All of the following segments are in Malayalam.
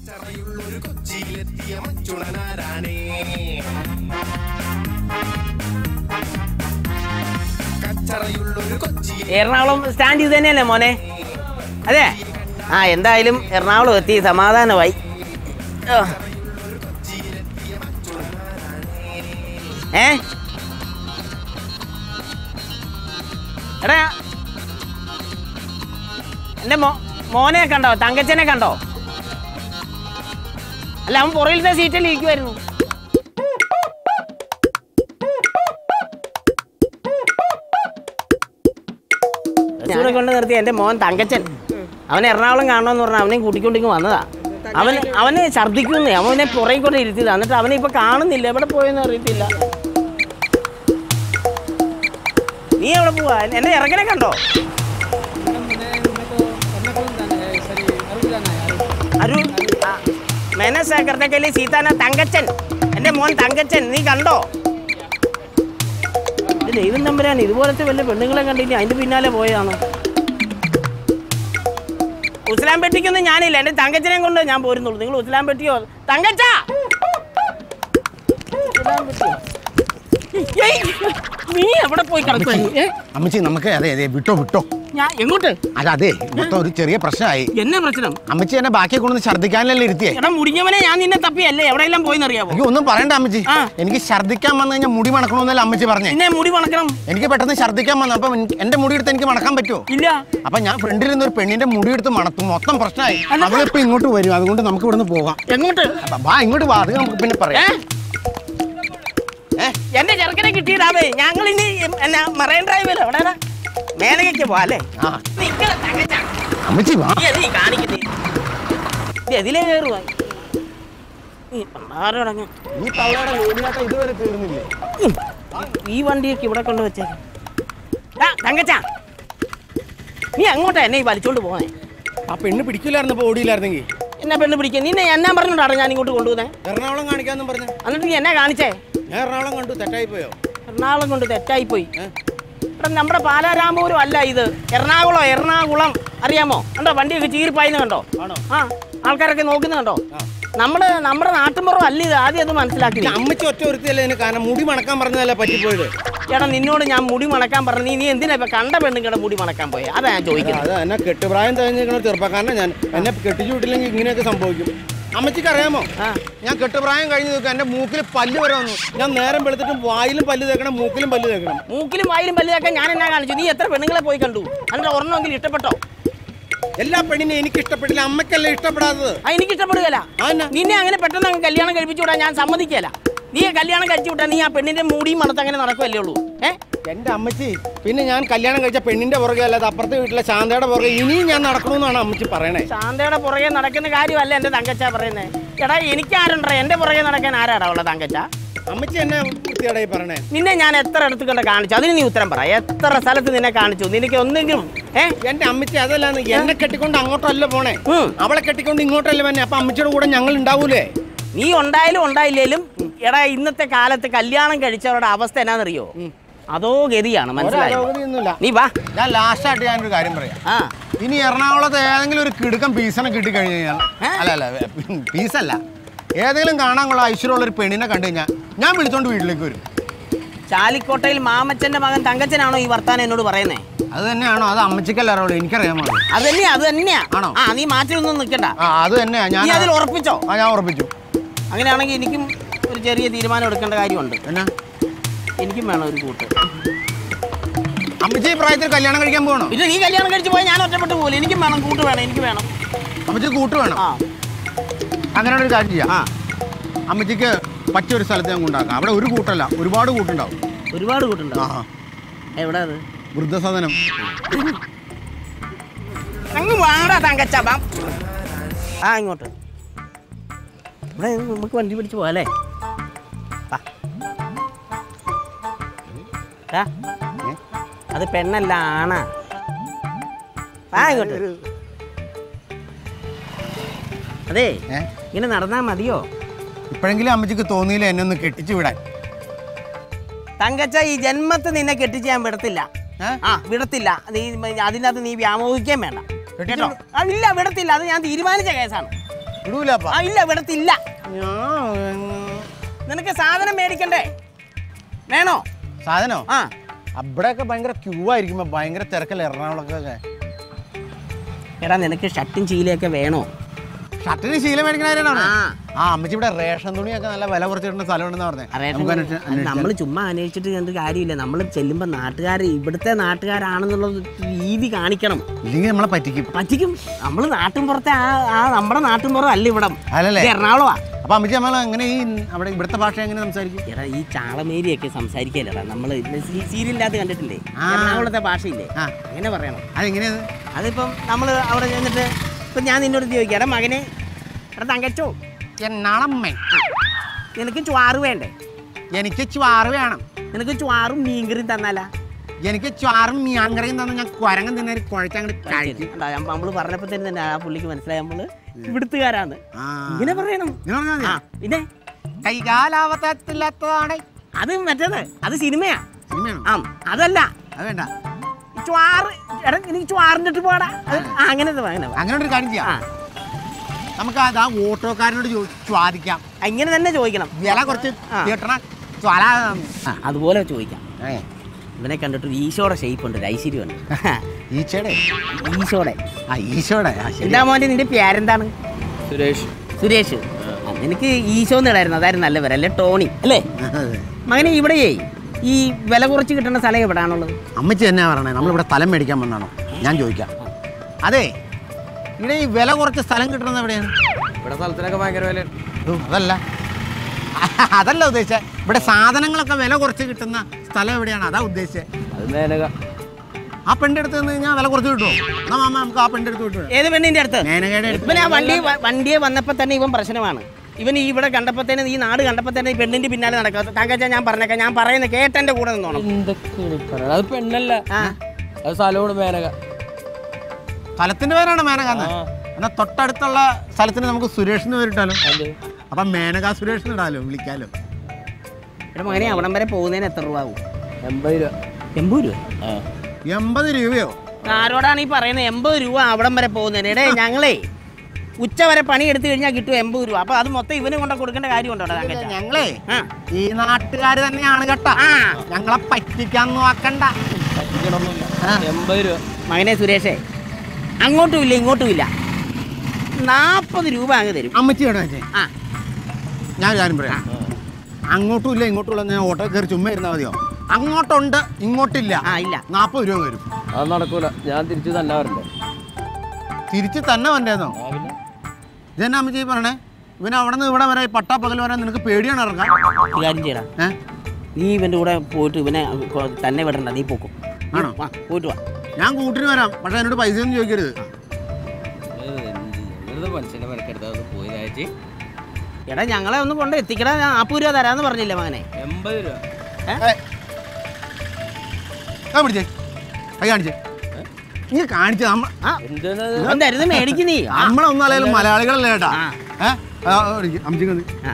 കച്ചറയുള്ളൊരു കൊച്ചിയിലെത്തിയ മച്ചുണനാരാണേ കച്ചറയുള്ളൊരു കൊച്ചി എറണാകുളം സ്റ്റാൻഡ് ഇത് തന്നെയല്ലേ മോനെ അതെ ആ എന്തായാലും എറണാകുളം എത്തി സമാധാനമായി ആ. ഏ എടാ എൻ്റെ മോ മോനെ കണ്ടോ തങ്കച്ചനെ കണ്ടോ അല്ല അവൻ പുറകിലത്തെ സീറ്റിൽ ഇരിക്കുമായിരുന്നു ഇവിടെ കൊണ്ട് നിർത്തി എൻ്റെ മോൻ തങ്കച്ചൻ അവൻ എറണാകുളം കാണണമെന്ന് പറഞ്ഞാൽ അവനെയും കൂട്ടിക്കൊണ്ടിങ്ങ് വന്നതാ അവന് അവന് ഛർദ്ദിക്കുന്നേ അവനെ പുറകെ കൊണ്ട് ഇരുത്തിയതാ എന്നിട്ട് അവനെ ഇപ്പൊ കാണുന്നില്ല എവിടെ പോയെന്ന് അറിയത്തില്ല നീ എവിടെ പോവാ എന്റെ ഇറങ്ങനെ കണ്ടോ അരുൺ ആ, മെനസ് കർത്തക്കലി സീതാന തങ്കച്ചൻ എന്റെ മോൻ തങ്കച്ചൻ നീ കണ്ടോ ഇത് ദൈവം തമ്പുരാൻ ഇതുപോലത്തെ വല്ല പെണ്ണുങ്ങളെ കണ്ടില്ല അതിന്റെ പിന്നാലെ പോയതാണോ ഉസ്ലാം പെട്ടിക്കൊന്നും ഞാനില്ല എന്റെ തങ്കച്ചനെ കൊണ്ട് ഞാൻ പോരുന്നുള്ളൂ നിങ്ങൾ ഉസ്ലാം പെട്ടിയോ തങ്കച്ച ഉസ്ലാം പെട്ടിയോ? ഏയ്, നീ എവിടെ പോയി കിടക്കുക അമ്മച്ചി നമുക്ക് അതെ അതെ വിട്ടോ വിട്ടോ ഞാൻ എങ്ങോട്ട് അല്ല അതെ മൊത്തം ഒരു ചെറിയ പ്രശ്നമായി എന്നെ പ്രശ്നം അമ്മച്ചി എന്നെ ബാക്കി കൊണ്ടൊന്ന് ഛർദ്ദിക്കാനല്ലേ ഇരുത്തിയേ എടാ മുടിഞ്ഞവനെ ഞാൻ നിന്നെ തപ്പിയല്ലേ എവിടെയെല്ലാം പോയി അറിയാവോ എനിക്ക് ഒന്നും പറയണ്ട അമ്മച്ചി ആ. എനിക്ക് ഛർദ്ദിക്കാൻ വന്നു കഴിഞ്ഞാൽ മുടി മണക്കണമെന്നല്ല അമ്മച്ചി പറഞ്ഞേ എന്നെ മുടി മണക്കണം എനിക്ക് പെട്ടെന്ന് ഛർദ്ദിക്കാൻ വന്നു അപ്പൊ എനിക്ക് എന്റെ മുടി എടുത്ത് എനിക്ക് മണക്കാൻ പറ്റുമോ ഇല്ല അപ്പൊ ഞാൻ ഫ്രണ്ടിൽ നിന്ന് ഒരു പെണ്ണിന്റെ മുടി എടുത്ത് മണത്തു മൊത്തം പ്രശ്നമായി അവളിപ്പോ ഇങ്ങോട്ട് വരും അതുകൊണ്ട് നമുക്ക് ഇവിടുന്ന് പോകാം എങ്ങോട്ട് അപ്പൊ വാ ഇങ്ങോട്ട് വാ അത് നമുക്ക് പിന്നെ ഏ പറയാം ഏ? എന്റെ ചെറുക്കനെ കിട്ടിയിടാവേ ഞങ്ങൾ ഇനി എന്നാ മറൈൻ ഡ്രൈവിലോ എവിടെയാ മേനകയ്ക്ക് പോവാ അല്ലേ ആ നിക്കള തങ്കച്ച. അമ്മച്ചി വാ നീ അത് നീ കാണിക്കുന്നേ ഇത് എതിലേ കയറുവാ നീ ആരോടങ്ങ് ഈ തള്ളയുടെ ജോലിയാട്ടം ഇതുവരെ തീർന്നില്ലേ ഈ വണ്ടിയൊക്കെ ഇവിടെ കൊണ്ട് വെച്ചേക്ക തങ്കച്ച നീ അങ്ങോട്ടാ എന്നെ ഈ വലിച്ചോണ്ട് പോണേ ആ പെണ്ണ് പിടിക്കില്ലായിരുന്നു ഇപ്പൊ ഓടിയില്ലായിരുന്നെങ്കിൽ എന്നെ പെണ്ണ് പിടിക്കുക നിന്നെ എന്നാ പറഞ്ഞോണ്ടാണ് ഞാൻ ഇങ്ങോട്ട് കൊണ്ടുപോകുന്നേ എറണാകുളം കാണിക്കാന്നും പറഞ്ഞു എന്നിട്ട് നീ എന്നെ കാണിച്ചേ ഞാൻ എറണാകുളം കണ്ടു തെറ്റായി പോയോ എറണാകുളം കൊണ്ട് തെറ്റായിപ്പോയി എടാ നമ്മുടെ പാലാരാമപുരം അല്ല ഇത് എറണാകുളം എറണാകുളം അറിയാമോ കണ്ടോ വണ്ടിയൊക്കെ ചീരിപ്പായിന്ന് കണ്ടോ ആണോ? ആ ആൾക്കാരൊക്കെ നോക്കുന്ന കണ്ടോ നമ്മുടെ നമ്മുടെ നാട്ടിൻപുറം അല്ല ഇത് ആദ്യം അത് മനസ്സിലാക്കി നീ. അമ്മച്ചി ഒറ്റ ഒരുത്തിയല്ലേ ഇതിന് കാരണം മുടി മണക്കാൻ പറഞ്ഞതല്ലേ പറ്റിപ്പോയത് എടാ നിന്നോട് ഞാൻ മുടി മണക്കാൻ പറഞ്ഞു നീ നീ എന്തിനാ ഇപ്പൊ കണ്ട പെണ്ണുങ്ങളുടെ മുടി മണക്കാൻ പോയി അതാ ഞാൻ ചോദിക്കുന്നത് അത് എന്നെ കെട്ടുപ്രായം തെരഞ്ഞെടുക്കുന്ന ചെറുപ്പക്കാരനെ ഞാൻ എന്നെ കെട്ടിച്ചു വിട്ടില്ലെങ്കിൽ ഇങ്ങനെയൊക്കെ സംഭവിക്കും അമ്മച്ചിക്ക് അറിയാമോ ആ ഞാൻ കെട്ടുപ്രായം കഴിഞ്ഞ് നിൽക്കുക എന്റെ മൂക്കിൽ പല്ല് വരെ വന്നു ഞാൻ നേരം വെളുത്തിട്ടും വായിലും പല്ല് തേക്കണം മൂക്കിലും പല്ല് തേക്കണം മൂക്കിലും വായിലും പല്ലിയൊക്കെ ഞാൻ എന്നാ കാണിച്ചു നീ എത്ര പെണ്ണുങ്ങളെ പോയി കണ്ടു അതിന്റെ ഒരെണ്ണമെങ്കിലും ഇഷ്ടപ്പെട്ടോ എല്ലാ പെണ്ണിനെ എനിക്ക് ഇഷ്ടപ്പെട്ടില്ല അമ്മയ്ക്കല്ലേ ഇഷ്ടപ്പെടാത്തത് ആ എനിക്ക് ഇഷ്ടപ്പെടുകയല്ല ആ എന്നാ? നിന്നെ അങ്ങനെ പെട്ടെന്ന് അങ്ങ് കല്യാണം കഴിപ്പിച്ചു വിടാൻ ഞാൻ സമ്മതിക്കല നീ കല്യാണം കഴിച്ചു വിട്ടാ നീ ആ പെണ്ണിന്റെ മൂടിയും മണത്ത് അങ്ങനെ നടക്കുമല്ലേ ഉള്ളൂ ഏ എന്റെ അമ്മച്ചി പിന്നെ ഞാൻ കല്യാണം കഴിച്ച പെണ്ണിന്റെ പുറകെ അല്ലാതെ അപ്പുറത്തെ വീട്ടിലെ ശാന്തയുടെ പുറകെ ഇനിയും ഞാൻ നടക്കണമെന്നാണ് അമ്മച്ചി പറയണേ ശാന്തയുടെ പുറകെ നടക്കുന്ന കാര്യമല്ല എന്റെ തങ്കച്ച പറയുന്നത് എടാ എനിക്ക് ആരുണ്ടോ എന്റെ പുറകെ നടക്കാൻ ആരാടാ ഉള്ള തങ്കച്ച അമ്മച്ചി എന്നെ വൃത്തിയാടായി പറയണേ നിന്നെ ഞാൻ എത്ര അടുത്ത് കണ്ട കാണിച്ചു അതിന് നീ ഉത്തരം പറ എത്ര സ്ഥലത്ത് നിന്നെ കാണിച്ചു നിനക്ക് ഒന്നെങ്കിലും ഏ എന്റെ അമ്മച്ചി അതല്ലാന്ന് എന്നെ കെട്ടിക്കൊണ്ട് അങ്ങോട്ടല്ല പോണേ ഉം. അവളെ കെട്ടിക്കൊണ്ട് ഇങ്ങോട്ടല്ലേ വന്നെ അപ്പൊ അമ്മച്ചിയുടെ കൂടെ ഞങ്ങൾ ഉണ്ടാവൂലേ നീ ഉണ്ടായാലും ഉണ്ടായില്ലേലും എടാ ഇന്നത്തെ കാലത്ത് കല്യാണം കഴിച്ചവരുടെ അവസ്ഥ എന്നാന്നറിയോ അതോ ഗതിയാണ് മനസ്സിലായോ ഒരരോഗതിയൊന്നുമില്ല നീ വാ ഞാൻ ലാസ്റ്റായിട്ട് ഞാനൊരു കാര്യം പറയാം ആ ഇനി എറണാകുളത്ത് ഏതെങ്കിലും ഒരു കിടുക്കം പീസനെ കിട്ടി കഴിഞ്ഞു കഴിഞ്ഞാൽ അല്ല അല്ല പീസല്ല ഏതെങ്കിലും കാണാൻ കൊള്ള ഐശ്വര്യമുള്ള ഒരു പെണ്ണിനെ കണ്ടു കഴിഞ്ഞാൽ ഞാൻ വിളിച്ചോണ്ട് വീട്ടിലേക്ക് വരും ചാലിക്കോട്ടയിൽ മാമച്ചന്റെ മകൻ തങ്കച്ചനാണോ ഈ വർത്താനം എന്നോട് പറയുന്നേ അത് തന്നെയാണോ അത് അമ്മച്ചിക്കല്ല അറിയുള്ളൂ എനിക്കറിയാമോ അത്. അത് തന്നെയാ അത് തന്നെയാ ആണോ? ആ നീ മാറ്റിയൊന്നും നിൽക്കണ്ട ആ അത് തന്നെയാ ഞാൻ നീ അതിൽ ഉറപ്പിച്ചോ ആ ഞാൻ ഉറപ്പിച്ചു അങ്ങനെയാണെങ്കിൽ എനിക്കും ഒരു ചെറിയ തീരുമാനം എടുക്കേണ്ട കാര്യമുണ്ട് എന്നാ എനിക്കും വേണം ഒരു കൂട്ട് അമ്മച്ചി ഈ പ്രായത്തിൽ കല്യാണം കഴിക്കാൻ പോകണോ പിന്നെ നീ കല്യാണം കഴിച്ച് പോയാൽ ഞാൻ ഒറ്റപ്പെട്ട് പോലെ എനിക്കും വേണം കൂട്ട് വേണം എനിക്ക് വേണം അമ്മച്ചി കൂട്ട് വേണം ആ അങ്ങനെ ഒരു കാര്യം ചെയ്യാം ആ അമ്മച്ചിക്ക് പറ്റിയ ഒരു സ്ഥലത്ത് ഞാൻ കൊണ്ടാക്കാം അവിടെ ഒരു കൂട്ടല്ല ഒരുപാട് കൂട്ടുണ്ടാവും ഒരുപാട് കൂട്ടുണ്ടോ ആ എവിടെ അത് വൃദ്ധസദനം അങ്ങ് വാടാ തങ്കച്ച വാ ആ ഇങ്ങോട്ട് ഇവിടെ നമുക്ക് വണ്ടി പിടിച്ച് പോകാല്ലേ വാ. ദാ, ഏ? അത് പെണ്ണല്ല ആണാ വാ ഇങ്ങോട്ട് അതെ ഏ ഇങ്ങനെ നടന്നാ മതിയോ ഇപ്പോഴെങ്കിലും അമ്മച്ചിക്ക് തോന്നിയില്ല എന്നെ ഒന്ന് കെട്ടിച്ചു വിടാൻ തങ്കച്ച ഈ ജന്മത്ത് നിന്നെ കെട്ടിച്ച് ഞാൻ വിടത്തില്ല ഏ? ആ വിടത്തില്ല നീ അതിനകത്ത് നീ വ്യാമോഹിക്കാൻ വേണ്ട കേട്ടോ ആ, ഇല്ല വിടത്തില്ല അത് ഞാൻ തീരുമാനിച്ച കേസാണ് ഇടൂലപ്പാ ആ ഇല്ല ഇവിടത്തില്ല ഞാൻ നിനക്ക് സാധനം മേടിക്കണ്ടേ വേണോ സാധനോ ആ അവിടെയൊക്കെ ഭയങ്കര ക്യൂ ആയിരിക്കുമ്പോ ഭയങ്കര തിരക്കല്ലേ എറണാകുളത്തൊക്കെ എടാ നിനക്ക് ഷർട്ടും ചീലയൊക്കെ വേണോ ഷർട്ടിന് ശീലം മേടിക്കണ കാര്യമാണ് ആ. ആ അമ്മച്ചി ഇവിടെ റേഷൻ തുണിയൊക്കെ നല്ല വില കുറച്ചിട്ടുള്ള സ്ഥലമുണ്ടെന്ന് പറഞ്ഞേ നമുക്ക് അന്വേഷിച്ച് അന്വേഷിച്ചാലോ? നമ്മൾ ചുമ്മാ അന്വേഷിച്ചിട്ട് എന്ത് കാര്യമില്ല നമ്മൾ ചെല്ലുമ്പോൾ നാട്ടുകാർ ഇവിടുത്തെ നാട്ടുകാരാണെന്നുള്ള രീതി കാണിക്കണം ഇല്ലെങ്കിൽ നമ്മളെ പറ്റിക്കും പറ്റിക്കും നമ്മൾ നാട്ടിൻ പുറത്തെ ആ ആ നമ്മുടെ നാട്ടിൻ പുറം അല്ല ഇവിടം അല്ലല്ലേ ഇത് എറണാകുളമാ അപ്പൊ അമ്മച്ചി നമ്മൾ എങ്ങനെ ഈ അവിടെ ഇവിടുത്തെ ഭാഷ എങ്ങനെ സംസാരിക്കും എടാ ഈ ചാളമേരിയൊക്കെ സംസാരിക്കല്ലടാ നമ്മൾ സീരിയലിനകത്ത് കണ്ടിട്ടില്ലേ ആ. എറണാകുളത്തെ ഭാഷയില്ലേ ആ. അങ്ങനെ പറയണം അതെങ്ങനെയത് അതിപ്പം നമ്മൾ അവിടെ ചെന്നിട്ട് ഇപ്പം ഞാൻ നിന്നോട് ചോദിക്കാം എടാ മകനെ എടാ തങ്കച്ചോ എന്നാളമ്മേ നിനക്ക് ചുവാറ് വേണ്ടേ എനിക്ക് ചുവാറ് വേണം നിനക്ക് ചുവാറും മീൻകറിയും തന്നാലാ എനിക്ക് ചുവാറും മീൻകറിയും തന്നെ ഞാൻ കുരങ്ങൻ തന്നെ കുഴച്ചങ്ങോട്ട് കഴിക്കും നമ്മൾ പറഞ്ഞപ്പോൾ തന്നെ തന്നെ ആ പുള്ളിക്ക് മനസ്സിലായി നമ്മള് ഇവിടുത്തുകാരാണ് ആ. ഇങ്ങനെ പറയണം ഇങ്ങനെ പറഞ്ഞാൽ ആ മതി. പിന്നെ കൈകാലാവത്തത്തില്ലാത്തതാണ് അത് മറ്റേത് അത് സിനിമയാ സിനിമയാണോ ആ അതല്ല അത് വേണ്ട ഈ ചുവാറ് എടാ എനിക്ക് ചുവാറിൻ്റെ ഇട്ട് പോടാ അത് ആ, അങ്ങനത്തെ വാ, അങ്ങനെ വാ. അങ്ങനെ ഒരു കാര്യം ആ ചെയ്യാം നമുക്ക് അത് ആ ഓട്ടോക്കാരനോട് ചോ- ചോദിക്കാം ഇങ്ങനെ തന്നെ ചോദിക്കണം വില കുറച്ച് ആ. കിട്ടണ ജ്വാല ആ അതുപോലെ ചോദിക്കാം ഏ, ഇവനെ കണ്ടിട്ട് ഒരു ഈശോയുടെ ഷേപ്പ് ഉണ്ട് ഒരു ഐശ്വര്യമുണ്ട് ഈച്ചയുടെ ഈശോടെ ആ ഈശോയുടെ ആ ശരി എന്താ മോൻ്റെ നിന്റെ പേരെന്താണ് സുരേഷ് സുരേഷ് ആ, നിനക്ക് ഈശോ എന്നിടായിരുന്നു അതായിരുന്നു നല്ല പേര് അല്ലേ ടോണി അല്ലേ മകനെ ഇവിടെയേ ഈ വില കുറച്ച് കിട്ടുന്ന സ്ഥലം എവിടെയാണുള്ളത് അമ്മച്ചി എന്നാ പറയണേ നമ്മളിവിടെ സ്ഥലം മേടിക്കാൻ വന്നാണോ ഞാൻ ചോദിക്കാം അതെ ഇവിടെ ഈ വില കുറച്ച് സ്ഥലം കിട്ടുന്നത് എവിടെയാണ് ഇവിടെ സ്ഥലത്തിനൊക്കെ ഭയങ്കര വില ഓ, അതല്ല അതല്ല ഉദ്ദേശിച്ചത് ഇവിടെ സാധനങ്ങളൊക്കെ വില കുറച്ച് കിട്ടുന്ന സ്ഥലം എവിടെയാണ് അതാ ഉദ്ദേശിച്ചത് അത് മേനക ആ പെണ്ണിന്റെ അടുത്ത് നിന്ന് കഴിഞ്ഞാൽ വില കുറച്ച് കിട്ടുമോ എന്നാ മാമ നമുക്ക് ആ പെണ്ണിന്റെ അടുത്ത് വിട്ടു ഏത് പെണ്ണിന്റെ അടുത്ത് മേനകയുടെ അടുത്ത് ഇവൻ ആ വണ്ടി വ- വണ്ടിയെ വന്നപ്പോൾ തന്നെ ഇവൻ പ്രശ്നമാണ് ഇവൻ ഈ ഇവിടെ കണ്ടപ്പോൾ തന്നെ ഈ നാട് കണ്ടപ്പോൾ തന്നെ ഈ പെണ്ണിന്റെ പിന്നാലെ നടക്കുക താങ്കച്ച ഞാൻ പറഞ്ഞേക്കാം ഞാൻ പറയുന്ന കേട്ടെന്റെ കൂടെ നിന്നോണം എന്തൊക്കെയാണ് ഈ പറയണത്? അത് പെണ്ണല്ല ആ അത് സ്ഥലമാണ് മേനക സ്ഥലത്തിന്റെ പേരാണ് മേനക എന്ന് ആ. എന്നാ തൊട്ടടുത്തുള്ള സ്ഥലത്തിന് നമുക്ക് സുരേഷ് എന്ന് പേരിട്ടാലോ അല്ലേ അപ്പം മേനക സുരേഷ് എന്ന് ഇടാലോ വിളിക്കാലോ എന്റെ മകനെ അവിടം വരെ പോകുന്നതിന് എത്ര രൂപ ആവും എൺപത് രൂപ എൺപത് രൂപ ആ എൺപത് രൂപയോ ആരോടാണ് ഈ പറയുന്നത് എൺപത് രൂപ അവിടം വരെ പോകുന്നതിന് എടേ ഞങ്ങളേ ഉച്ച വരെ പണി എടുത്തു കഴിഞ്ഞാൽ കിട്ടും എൺപത് രൂപ അപ്പൊ അത് മൊത്തം ഇവന് കൊണ്ട് കൊടുക്കേണ്ട കാര്യമുണ്ടോ താങ്കച്ച ഞങ്ങളേ ആ ഈ നാട്ടുകാർ തന്നെയാണ് കേട്ടോ ആ. ഞങ്ങളെ പറ്റിക്കാൻ നോക്കണ്ട പറ്റിക്കണമൊന്നുമില്ല ആ. എൺപത് രൂപ മകനെ സുരേഷേ അങ്ങോട്ടും ഇല്ല ഇങ്ങോട്ടും ഇല്ല നാൽപ്പത് രൂപ അങ്ങ് തരും അമ്മച്ചി എവിടെ വെച്ചേ ആ ഞാൻ ഒരു കാര്യം പറയാം അങ്ങോട്ടും ഇല്ല ഇങ്ങോട്ടും ഇല്ല ഞാൻ ഓട്ടോ കയറി ചുമ്മാ ഇരുന്നാൽ മതിയോ അങ്ങോട്ടുണ്ട് ഇങ്ങോട്ടില്ല ആ ഇല്ല നാൽപ്പത് രൂപ വരും അത് നടക്കൂല ഞാൻ തിരിച്ചു തന്നെ വരണ്ടേ തിരിച്ച് തന്നെ വന്നേന്നോ ആ പിന്നെ ഇതെന്നാ അമ്മച്ചി പറയണേ ഇവൻ അവിടെ നിന്ന് ഇവിടെ വരെ ഈ പട്ടാ പകൽ വരാൻ നിനക്ക് പേടിയാണ് ഇറങ്ങാൻ ഒരു കാര്യം ചെയ്യടാ ഏ നീ ഇവന്റെ കൂടെ പോയിട്ട് ഇവനെ കൊ- തന്നെ വിടണ്ട നീ പോക്കും ആണോ? ആ പോയിട്ട് വാ ഞാൻ കൂട്ടിന് വരാം പക്ഷെ എന്നോട് പൈസ ഒന്നും ചോദിക്കരുത് വെറുതെ മനുഷ്യനെ മെനക്കെടുത്ത് അത് പോയി ചേച്ചി എടാ ഞങ്ങളെ ഒന്ന് കൊണ്ട് എത്തിക്കടാ ഞാൻ നാൽപ്പത് രൂപ തരാന്ന് പറഞ്ഞില്ലേ മകനെ എൺപത് രൂപ ഞാൻ പിടിച്ചേ കൈ കാണിച്ചേ നീ കാണിച്ചേ നമ്മ ആ എന്താണ് ഇവൻ തരുന്നത് മേടിക്ക് നീ ആ, നമ്മളൊന്നും അല്ലെങ്കിലും മലയാളികളല്ലേ കേട്ടാ ആ. ഏ ആ, ആ, ഇരിക്ക്. അമ്മച്ചിക്ക് വന്ന്. ആ.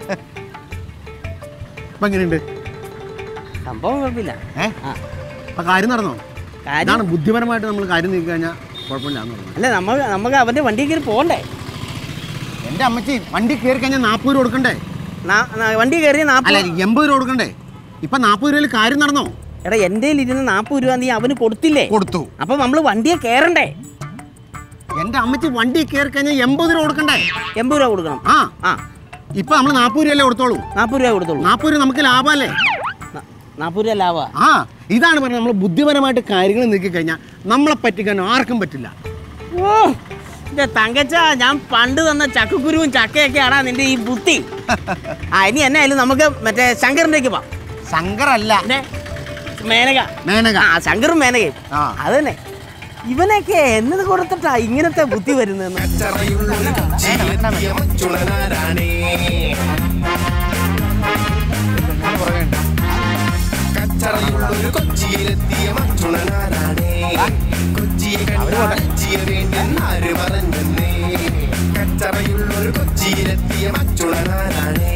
ഇപ്പൊ എങ്ങനെയുണ്ട് സംഭവം കുഴപ്പമില്ല ഏ ആ അപ്പൊ കാര്യം നടന്നോ കാര്യം ഇതാണ് ബുദ്ധിപരമായിട്ട് നമ്മൾ കാര്യം നീക്കി കഴിഞ്ഞാൽ കുഴപ്പമില്ലാന്ന് പറഞ്ഞു അല്ല നമ്മൾ നമുക്ക് അവന്റെ വണ്ടി കയറി പോകണ്ടേ എൻ്റെ അമ്മച്ചി വണ്ടി കയറി കഴിഞ്ഞാൽ നാൽപ്പത് രൂപ കൊടുക്കണ്ടേ നാ- നാ- വണ്ടി കയറി അല്ല നാൽപ്പത് എൺപത് രൂപ കൊടുക്കണ്ടേ ഇപ്പൊ നാൽപ്പത് രൂപയിൽ കാര്യം നടന്നോ എടാ എൻ്റെ ഇരുന്ന് നാൽപ്പത് രൂപ നീ അവന് കൊടുത്തില്ലേ കൊടുത്തു അപ്പൊ നമ്മൾ വണ്ടിയെ കയറണ്ടേ എൻ്റെ അമ്മച്ചി വണ്ടി കയറി കഴിഞ്ഞാൽ എൺപത് രൂപ കൊടുക്കണ്ടേ എൺപത് രൂപ കൊടുക്കണം ആ ആ ഇപ്പൊ നമ്മൾ നാൽപ്പത് രൂപയല്ലേ കൊടുത്തോളൂ നാൽപ്പത് രൂപ കൊടുത്തോളൂ നാൽപ്പത് രൂപ നമുക്ക് ലാഭമല്ലേ ന- നാൽപ്പത് രൂപ ലാഭ ആ ഇതാണ് പറഞ്ഞത് നമ്മൾ ബുദ്ധിപരമായിട്ട് കാര്യങ്ങൾ നീക്കി കഴിഞ്ഞാൽ നമ്മളെ പറ്റിക്കാൻ ആർക്കും പറ്റില്ല ഓ എന്റെ തങ്കച്ച ഞാൻ പണ്ട് തന്ന ചക്കക്കുരുവും ചക്കയൊക്കെയാണാ നിന്റെ ഈ ബുദ്ധി ആ ഇനി എന്നെ ആയാലും നമുക്ക് മറ്റേ ശങ്കറിൻ്റെക്ക് പോവാം ശങ്കറല്ല പിന്നെ മേനക മേനക ആ ശങ്കറും മേനകയും ആ അത് തന്നെ ഇവനൊക്കെ എന്നത് കൊടുത്തിട്ടാ ഇങ്ങനത്തെ ബുദ്ധി വരുന്നതെന്ന് കച്ചറയുള്ളൊരു കൊച്ചിയിലെത്തിയ മച്ചുളനാരാണേ കച്ചറയുള്ളൊരു കൊച്ചിയിലെത്തിയ മച്ചുളനാരാണേ കൊച്ചിയെ കണ്ടാച്ചിയ വേണ്ടി ആര് പറഞ്ഞെന്നേ കച്ചറയുള്ളൊരു കൊച്ചിയിലെത്തിയ മച്ചുളനാരാണേ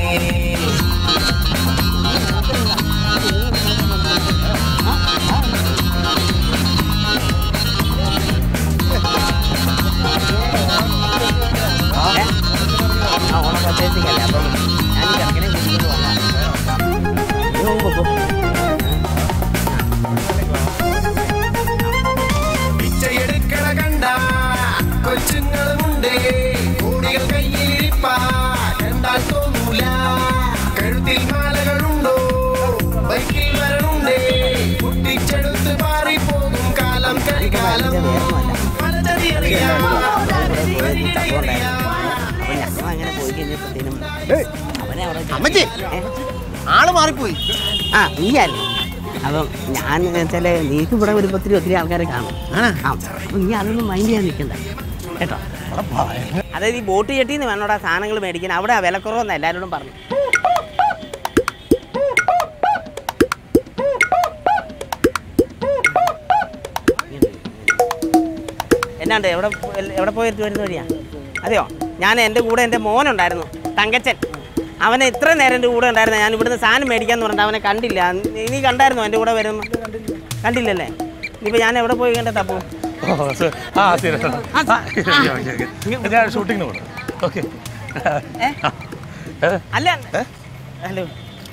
പർച്ചേസിംഗ് അല്ലേ അപ്പം ഞാൻ ഈ ചെറുക്കനെ കൂട്ടിക്കൊണ്ട് വന്നതാണ് പിച്ചയെടുക്കണ കണ്ട കൊച്ചുങ്ങളുമുണ്ട് കോടികൾ കയ്യിലിരിപ്പാ കണ്ടാൽ തോന്നൂല കഴുത്തിൽ മാലകളുണ്ടോ ബൈക്കിൽ വരണുണ്ടേ കുട്ടിച്ചെടുത്ത് പാറിപ്പോകും കാലം കരികാലം പലതടി അറിയാം വരികിട അറിയാം അപ്പൊ ഞങ്ങൾ അങ്ങനെ പോയി കഴിഞ്ഞപ്പോഴത്തേനും അവനെ അവിടെ അമ്മച്ചി ഏ? ആള് മാറിപ്പോയി ആ നീയല്ലേ അപ്പം ഞാൻ വെച്ചാൽ നീക്ക് ഇവിടെ വരുമ്പോൾ ഒത്തിരി ഒത്തിരി ആൾക്കാരെ കാണും ആണോ? ആ അപ്പം നീ അതൊന്നും മൈൻഡ് ചെയ്യാൻ നിൽക്കണ്ട കേട്ടോ അതായത് ഈ ബോട്ട് ചെട്ടിന്ന് വേണോടാ സാധനങ്ങൾ മേടിക്കാൻ അവിടെ വിലക്കുറവെന്ന് എല്ലാവരോടും പറഞ്ഞു എന്നാണ്ട് എവിടെ പോ- എവിടെ പോയിട്ട് വരുന്ന വഴിയാ അതെയോ ഞാൻ എൻ്റെ കൂടെ എൻ്റെ മോനുണ്ടായിരുന്നു തങ്കച്ചൻ അവനെ ഇത്ര നേരം എൻ്റെ കൂടെ ഉണ്ടായിരുന്നു ഞാൻ ഇവിടുന്ന് സാധനം മേടിക്കാന്ന് പറഞ്ഞിട്ട് അവനെ കണ്ടില്ല നീ- നീ കണ്ടായിരുന്നോ എൻ്റെ കൂടെ വരുന്നു കണ്ടില്ലല്ലേ ഇനിയിപ്പോൾ ഞാൻ എവിടെ പോയി കണ്ട തപ്പു ഓ, സ- ആ ശരി ഞാൻ ഷൂട്ടിങ്ങിന് പോകണം ഓക്കെ ഏ? അല്ല ഹലോ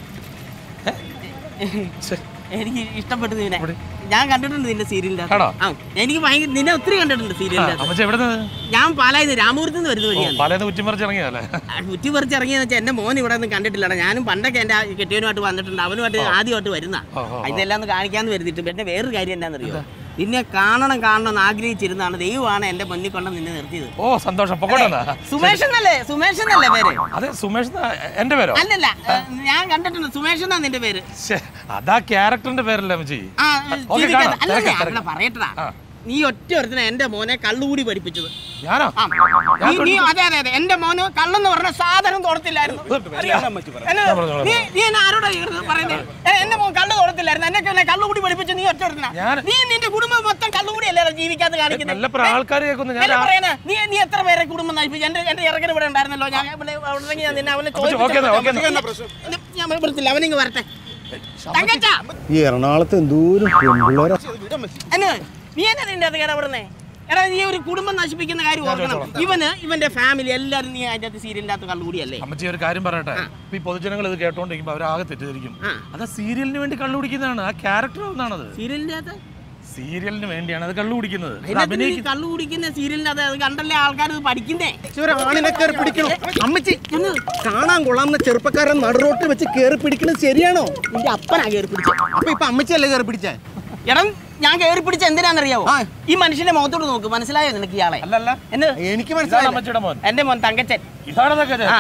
എനിക്ക് ഇഷ്ടപ്പെട്ടു നിന്നെ ഞാൻ കണ്ടിട്ടുണ്ട് നിന്റെ സീരിയലിന്റെ ആണോ? ആ എനിക്ക് ഭയങ്കര നിന്നെ ഒത്തിരി കണ്ടിട്ടുണ്ട് സീരിയലിന്റെ അമ്മച്ച എവിടെ ഞാൻ പാലായത് രാമപുരത്ത് നിന്ന് വരുന്ന വഴിയാണ് പലന്ന് കുറ്റിമറിച്ച് ഇറങ്ങിയതല്ലേ കുറ്റി പറിച്ച് ഇറങ്ങിയെന്ന് വെച്ചാൽ എന്റെ മോൻ ഇവിടെ ഒന്നും കണ്ടിട്ടില്ലടാ ഞാനും പണ്ടൊക്കെ എന്റെ ആ കെട്ടിയവനുമായിട്ട് വന്നിട്ടുണ്ട് അവനുമായിട്ട് ആദ്യമായിട്ട് വരുന്ന ഓ, ഓ, ഓ. ഇതെല്ലാം ഒന്ന് കാണിക്കാന്ന് വരുത്തിട്ട് പിന്നെ വേറൊരു കാര്യം എന്താണെന്നറിയോ നിന്നെ കാണണം കാണണം എന്ന് ആഗ്രഹിച്ചിരുന്നാണ് ദൈവമാണ് എന്റെ മുന്നിൽ കൊണ്ട് നിന്നെ നിർത്തിയത് ഓ സന്തോഷം പൊക്കോട്ടെ എന്നാ. സുമേഷ് എന്നല്ലേ സുമേഷ് എന്നല്ലേ പേര് അതെ സുമേഷ് എന്നാ എന്റെ പേരോ അല്ലല്ല ഞാൻ കണ്ടിട്ടുണ്ട് സുമേഷ് എന്നാ നിന്റെ പേര് ശ്ശേ, അതാ ക്യാരക്ടറിന്റെ പേരല്ലേ അമ്മച്ചി ആ ഓക്കേ, ജീവിക്കാൻ- കാണാം. അല്ലല്ല, തിരക്കാം, അവിടെ പറയട്ടടാ ആ. നീ ഒറ്റ ഒരുത്തിനെ എന്റെ മോനെ കള്ളുകൂടി പഠിപ്പിച്ചത് ഞാനോ ആ. നീ- നീ അതെ അതെ അതെ എന്റെ മോന് കള്ളെന്ന് പറഞ്ഞ സാധനം തോടത്തില്ലായിരുന്നു അറിയാമോ? എന്നെ- ഞാൻ പറഞ്ഞോളാം. നീ നീ എന്നെ ആരോടാ ഈ പറയുന്നത് ഏ, എന്റെ മോൻ കള്ള് തോടത്തില്ലായിരുന്നു എന്നെ എന്നെ കള്ളുകൂടി പഠിപ്പിച്ച് നീ ഒറ്റ ഒരുത്തിനാ ഞാൻ- നീ നിന്റെ കുടുംബം മൊത്തം കള്ളുകൂടി അല്ലേ ജീവിക്കാതെ കാണിക്കുന്നത് നല്ല ആൾക്കാർ കേൾക്കുന്നു ഞാൻ എന്നെ പറയാനാ, നീ നീ എത്ര പേരെ കുടുംബം നയിപ്പിച്ചു എന്റെ എന്റെ ഇറക്കൻ ഇവിടെ ഉണ്ടായിരുന്നല്ലോ ഞാൻ ഇവിടെ ഉണ്ടെങ്കിൽ ഞാൻ നിന്നെ അവനെ ഓക്കേ, ഓക്കേ, ഓക്കേ. ചോദിച്ചു ഞാൻ വിടത്തില്ല അവനിങ്ങ് വരട്ടെ തങ്കച്ചാ ഈ എറണാകുളത്ത് എന്തോരം പെൺപിള്ളേരാ എന്നെ നീ എന്നെ നിന്റെ അത് ഇടപെടുന്നേ എടാ നീ ഒരു കുടുംബം നശിപ്പിക്കുന്ന കാര്യം ഓർക്കണം ഇവന് ഇവന്റെ ഫാമിലി എല്ലാരും നീ അതിന്റെ അകത്ത് സീരിയലിന്റെ അകത്ത് കള്ളുകൂടിയല്ലേ അമ്മച്ചി ഒരു കാര്യം പറയട്ടെ ഇപ്പൊ ഈ പൊതുജനങ്ങൾ ഇത് കേട്ടോണ്ടിരിക്കുമ്പോ അവരാകെ തെറ്റിദ്ധരിക്കും ആ. അത് സീരിയലിന് വേണ്ടി കള്ളു കുടിക്കുന്നതാണ് ആ ക്യാരക്ടർ ഒന്നാണത് സീരിയലിന്റെ അകത്ത് സീരിയലിന് വേണ്ടിയാണ് അത് കള്ളു കുടിക്കുന്നത് അത് അതിനകത്ത് നീ അഭിനയിക്കുന്നത് കള്ളു കുടിക്കുന്ന സീരിയലിന്റെ അകത്ത് അത് കണ്ടല്ലേ ആൾക്കാർ ഇത് പഠിക്കുന്നേ ഒരു ആണിനെ കയറി പിടിക്കണോ അമ്മച്ചി കാണാൻ കൊള്ളാവുന്ന ചെറുപ്പക്കാരൻ നടുറോട്ട് വെച്ച് കയറി പിടിക്കണത് ശരിയാണോ നിന്റെ അപ്പനാ കയറി പിടിച്ചത് അപ്പൊ ഇപ്പൊ അമ്മച്ചിയല്ലേ കയറി പിടിച്ചേ എടാ ഞാൻ കയറി പിടിച്ച എന്തിനാണെന്നറിയാവോ ആ. ഈ മനുഷ്യന്റെ മുഖത്തോട് നോക്ക് മനസ്സിലായോ നിനക്ക് ഇയാളെ അല്ലല്ല എന്ന് എനിക്ക് ഇതാണ് മനസ്സിലായി അമ്മച്ചിയുടെ മോൻ എന്റെ മോൻ തങ്കച്ചൻ ഇതാണെന്നൊക്കെ ആ